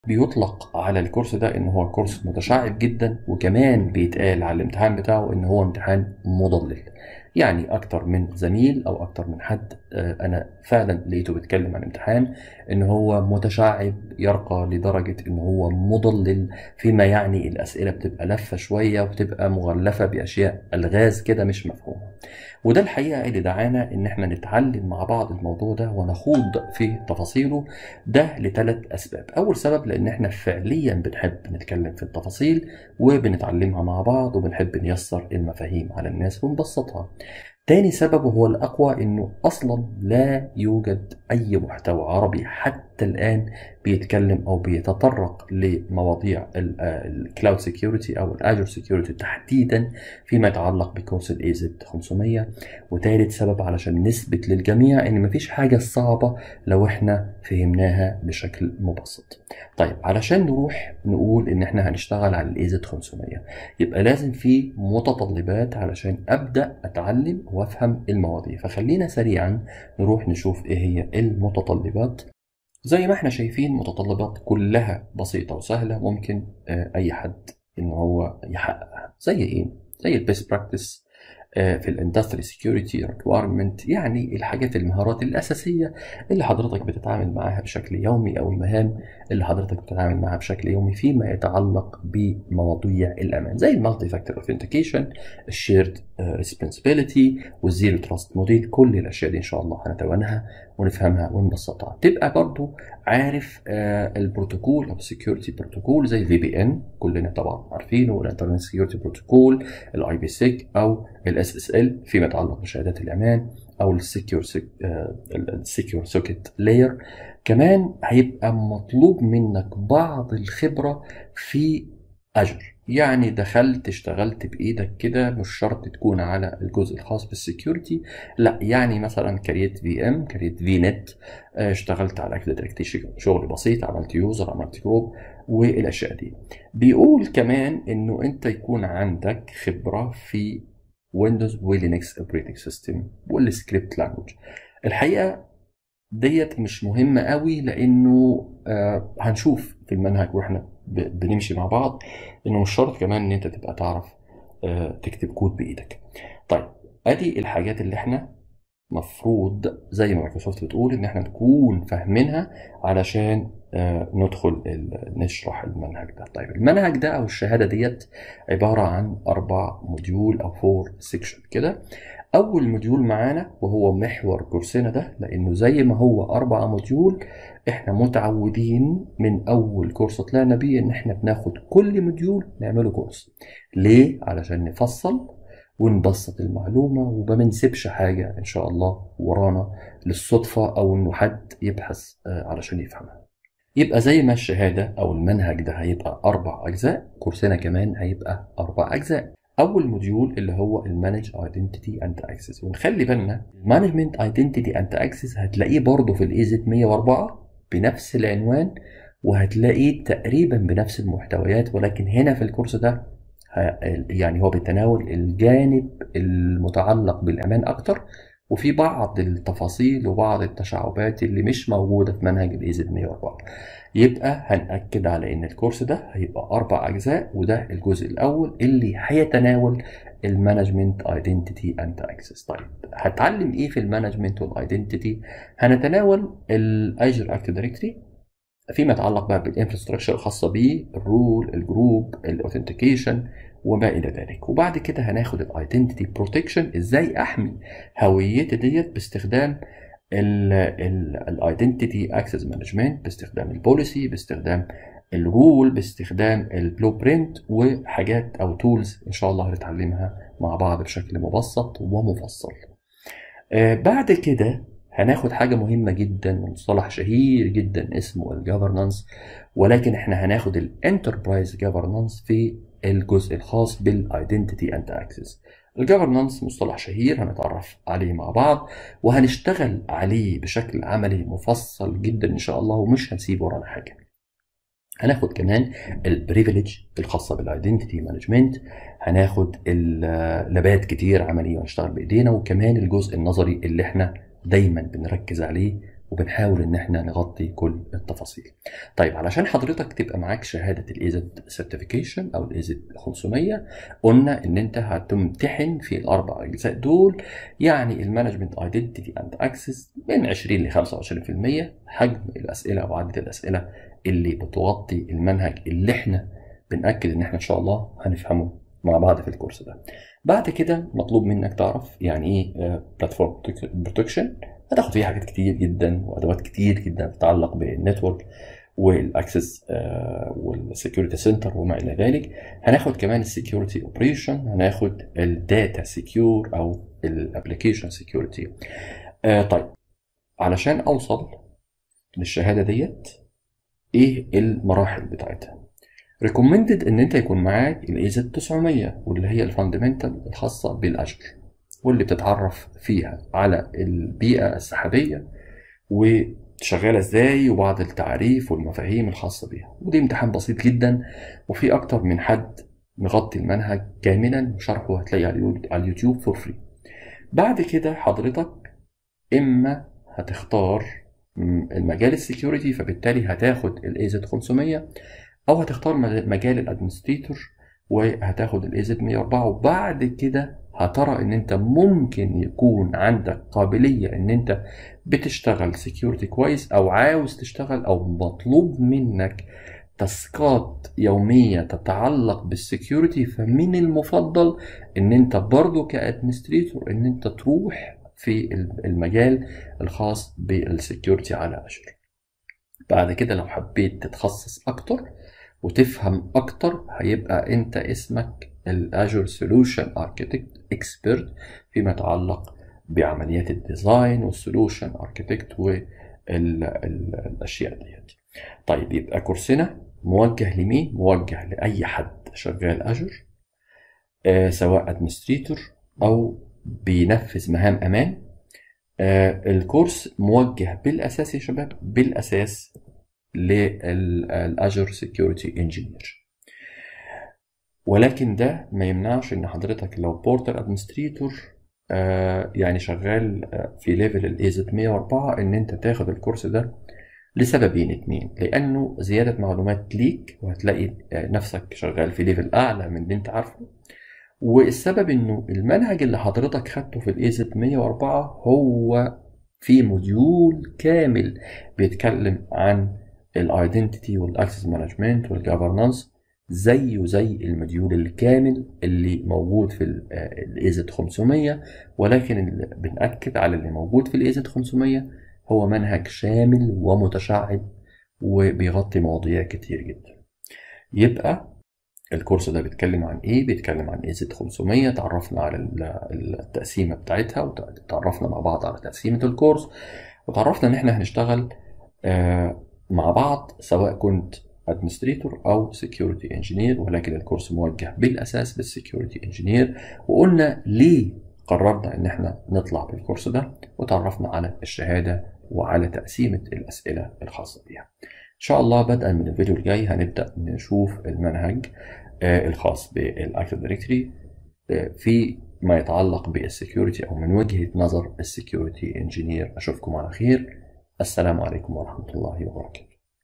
بيطلق على الكورس ده ان هو كورس متشعب جدا وكمان بيتقال على الامتحان بتاعه ان هو امتحان مضلل يعني اكتر من زميل او اكتر من حد آه، انا فعلا لقيته بيتكلم عن امتحان ان هو متشعب يرقى لدرجة ان هو مضلل فيما يعني الاسئلة بتبقى لفة شوية وبتبقى مغلفة باشياء الغاز كده مش مفهومة وده الحقيقة اللي دعانا ان احنا نتعلم مع بعض الموضوع ده ونخوض في تفاصيله ده لثلاث اسباب اول سبب لان احنا فعليا بنحب نتكلم في التفاصيل وبنتعلمها مع بعض وبنحب نيسر المفاهيم على الناس ونبسطها تاني سبب وهو الأقوى إنه أصلا لا يوجد أي محتوى عربي حتى الآن بيتكلم أو بيتطرق لمواضيع الكلاود سيكيورتي أو الأجر سيكيورتي تحديدا فيما يتعلق بكورس الإيزد 500 وتالت سبب علشان نثبت للجميع إن مفيش حاجة صعبة لو إحنا فهمناها بشكل مبسط. طيب علشان نروح نقول إن إحنا هنشتغل على الإيزد 500 يبقى لازم في متطلبات علشان أبدأ أتعلم وأفهم المواضيع فخلينا سريعا نروح نشوف إيه هي المتطلبات زي ما احنا شايفين متطلبات كلها بسيطة وسهلة ممكن آه، أي حد إن هو يحققها زي إيه؟ زي البيست براكتس في الاندستري سكيورتي ريكويرمنت يعني الحاجات المهارات الاساسيه اللي حضرتك بتتعامل معاها بشكل يومي او المهام اللي حضرتك بتتعامل معاها بشكل يومي فيما يتعلق بمواضيع الامان زي المالتي فاكتور اوثنتيكيشن الشيرد ريسبونسبيلتي والزيرو تراست موديل كل الاشياء دي ان شاء الله هنتوانها ونفهمها ونبسطها تبقى برضو عارف آه، البروتوكول او السكيورتي بروتوكول زي الفي بي ان كلنا طبعا عارفينه والانترنت سكيورتي بروتوكول الاي بي سيك او الاس اس ال فيما يتعلق بشهادات الامان او السكيور السكيور سوكيت لاير كمان هيبقى مطلوب منك بعض الخبره في اجر يعني دخلت اشتغلت بايدك كده مش شرط تكون على الجزء الخاص بالسكيورتي لا يعني مثلا كريت في ام كريت في نت اشتغلت على اكتيف دايركتري شغل بسيط عملت يوزر عملت جروب والاشياء دي بيقول كمان انه انت يكون عندك خبره في ويندوز ولينكس اوبريتنج سيستم والسكريبت لانجوج الحقيقه ديت مش مهمة قوي لأنه آه هنشوف في المنهج وإحنا ب- بنمشي مع بعض إنه مش شرط كمان إن أنت تبقى تعرف آه تكتب كود بإيدك. طيب أدي الحاجات اللي إحنا مفروض زي ما مايكروسوفت بتقول إن إحنا نكون فاهمينها علشان آه ندخل ال- نشرح المنهج ده. طيب المنهج ده أو الشهادة ديت عبارة عن أربع موديول أو فور سيكشن كده. اول موديول معانا وهو محور كورسنا ده لانه زي ما هو اربع موديول احنا متعودين من اول كورس طلعنا بيه ان احنا بناخد كل موديول نعمله كورس ليه علشان نفصل ونبسط المعلومة وما بنسيبش حاجة إن شاء الله ورانا للصدفة أو إنه حد يبحث آه، علشان يفهمها يبقى زي ما الشهادة أو المنهج ده هيبقى أربع أجزاء كورسنا كمان هيبقى أربع أجزاء اول موديول اللي هو المانج ايدنتيتي اند اكسس ونخلي بالنا المانجمنت ايدنتيتي اند اكسس هتلاقيه برضه في الايزت 104 بنفس العنوان وهتلاقيه تقريبا بنفس المحتويات ولكن هنا في الكورس ده ه- يعني هو بيتناول الجانب المتعلق بالامان اكتر وفي بعض التفاصيل وبعض التشعبات اللي مش موجوده في منهج الايزد 104 يبقى هنأكد على ان الكورس ده هيبقى اربع اجزاء وده الجزء الاول اللي هيتناول المانجمنت ايدنتيتي اند اكسس طيب هتعلم ايه في المانجمنت والايدنتيتي هنتناول الاجر اكتيف دايركتري فيما يتعلق بقى بالانفراستراكشر الخاصه بيه الرول الجروب الاوثنتيكيشن وما الى ذلك وبعد كده هناخد الايدنتيتي بروتكشن ازاي احمي هويتي ديت باستخدام الايدنتيتي اكسس مانجمنت باستخدام البوليسي باستخدام الرول باستخدام البلو برنت وحاجات او تولز ان شاء الله هنتعلمها مع بعض بشكل مبسط ومفصل آه بعد كده هناخد حاجة مهمة جدا ومصطلح شهير جدا اسمه الجفرنانس ولكن احنا هناخد الانتربرايز جفرنانس في الجزء الخاص بالايدنتيتي اند اكسس الجفرنانس مصطلح شهير هنتعرف عليه مع بعض وهنشتغل عليه بشكل عملي مفصل جدا ان شاء الله ومش هنسيب ورانا حاجه هناخد كمان البريفليج الخاصه بالايدنتيتي مانجمنت هناخد اللابات كتير عمليه ونشتغل بايدينا وكمان الجزء النظري اللي احنا دايما بنركز عليه وبنحاول ان احنا نغطي كل التفاصيل طيب علشان حضرتك تبقى معاك شهاده الايزد سيرتيفيكيشن او الايزد 500 قلنا ان انت هتمتحن في الاربع اجزاء دول يعني المانجمنت ايدنتيتي اند اكسس من 20 ل 25% حجم الاسئله وعدد الاسئله اللي بتغطي المنهج اللي احنا بنأكد ان احنا ان شاء الله هنفهمه مع بعض في الكورس ده بعد كده مطلوب منك تعرف يعني ايه بلاتفورم بروتكشن هتاخد فيه حاجات كتير جدا وادوات كتير جدا تتعلق بالنتورك والاكسس والسكيورتي سنتر وما الى ذلك هناخد كمان السكيورتي اوبريشن هناخد الداتا سكيور او الابلكيشن سكيورتي طيب علشان اوصل للشهاده ديت ايه المراحل بتاعتها ريكومندد ان انت يكون معاك الايزد 900 واللي هي الفاندمنتال الخاصه بالاجر واللي بتتعرف فيها على البيئه السحابيه وشغاله ازاي وبعض التعريف والمفاهيم الخاصه بيها ودي امتحان بسيط جدا وفي اكتر من حد مغطي المنهج كاملا وشرحه هتلاقيه على اليوتيوب فور فري بعد كده حضرتك اما هتختار المجال السكيورتي فبالتالي هتاخد الايزد 500 او هتختار مجال الادمنستريتور وهتاخد الايزد 104 وبعد كده هترى ان انت ممكن يكون عندك قابليه ان انت بتشتغل سكيورتي كويس او عاوز تشتغل او مطلوب منك تاسكات يوميه تتعلق بالسكيورتي فمن المفضل ان انت برضو كادمنستريتور ان انت تروح في المجال الخاص بالسكيورتي على اجر بعد كده لو حبيت تتخصص اكتر وتفهم اكتر هيبقى انت اسمك الاجور سولوشن اركيتكت اكسبرت فيما يتعلق بعمليات الديزاين والسولوشن اركيتكت والاشياء ديت طيب يبقى كورسنا موجه لمين موجه لاي حد شغال اجر آه سواء ادمنستريتور او بينفذ مهام امان آه الكورس موجه بالاساس يا شباب بالاساس للاجر سكيورتي انجينير ولكن ده ما يمنعش ان حضرتك لو بورتر ادمنستريتور آه يعني شغال في ليفل الايزت 104 ان انت تاخد الكورس ده لسببين اتنين لانه زياده معلومات ليك وهتلاقي نفسك شغال في ليفل اعلى من اللي انت عارفه والسبب انه المنهج اللي حضرتك خدته في الايزت 104 هو في موديول كامل بيتكلم عن الايدنتيتي والاكسس مانجمنت والجفرنانس زيه زي الموديول الكامل اللي موجود في الايزت 500 ولكن اللي بنأكد على اللي موجود في الايزت 500 هو منهج شامل ومتشعب وبيغطي مواضيع كتير جدا يبقى الكورس ده بيتكلم عن ايه بيتكلم عن ايزت 500 تعرفنا على التقسيمه بتاعتها وتعرفنا مع بعض على تقسيمه الكورس وتعرفنا ان احنا هنشتغل مع بعض سواء كنت ادمنستريتور او سكيورتي انجينير ولكن الكورس موجه بالاساس للسكيورتي انجينير وقلنا ليه قررنا ان احنا نطلع بالكورس ده وتعرفنا على الشهاده وعلى تقسيمه الاسئله الخاصه بيها ان شاء الله بدءا من الفيديو الجاي هنبدا نشوف المنهج الخاص بالاكتف دايركتوري في ما يتعلق بالسكيورتي او من وجهه نظر السكيورتي انجينير اشوفكم على خير السلام عليكم ورحمه الله وبركاته